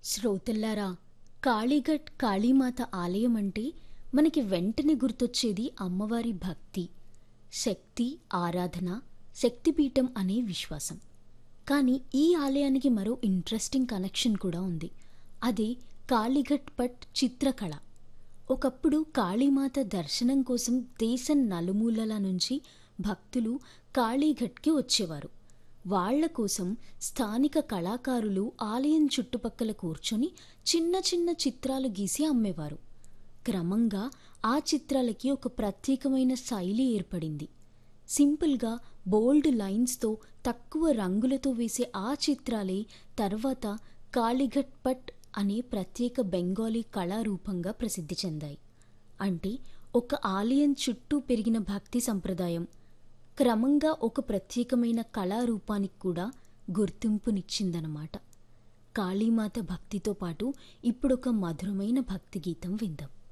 శ్రోతల్లారా కాళీఘట్ కాళీమాత ఆలయం అంటే మనకి వెంటనే గుర్తొచ్చేది అమ్మవారి భక్తి శక్తి ఆరాధన శక్తిపీఠం అనే విశ్వాసం కానీ ఈ ఆలయానికి మరో ఇంట్రెస్టింగ్ కనెక్షన్ కూడా ఉంది అదే కాళీఘట్ పట్ చిత్రకళ ఒకప్పుడు కాళీమాత దర్శనం కోసం దేశం నలుమూలల నుంచి భక్తులు కాళీఘట్కి వచ్చేవారు వాళ్ళ కోసం స్థానిక కళాకారులు ఆలయం చుట్టుపక్కల కూర్చొని చిన్న చిన్న చిత్రాలు గీసి అమ్మేవారు క్రమంగా ఆ చిత్రాలకి ఒక ప్రత్యేకమైన శైలి ఏర్పడింది సింపుల్గా బోల్డ్ లైన్స్తో తక్కువ రంగులతో వేసే ఆ చిత్రాలే తర్వాత కాళీఘట్ పట్ అనే ప్రత్యేక బెంగాలీ కళారూపంగా ప్రసిద్ధి చెందాయి అంటే ఒక ఆలయం చుట్టూ పెరిగిన భక్తి సంప్రదాయం క్రమంగా ఒక ప్రత్యేకమైన కళారూపానికి కూడా గుర్తింపునిచ్చిందన్నమాట కాళీమాత భక్తితో పాటు ఇప్పుడొక మధురమైన భక్తి గీతం విందాం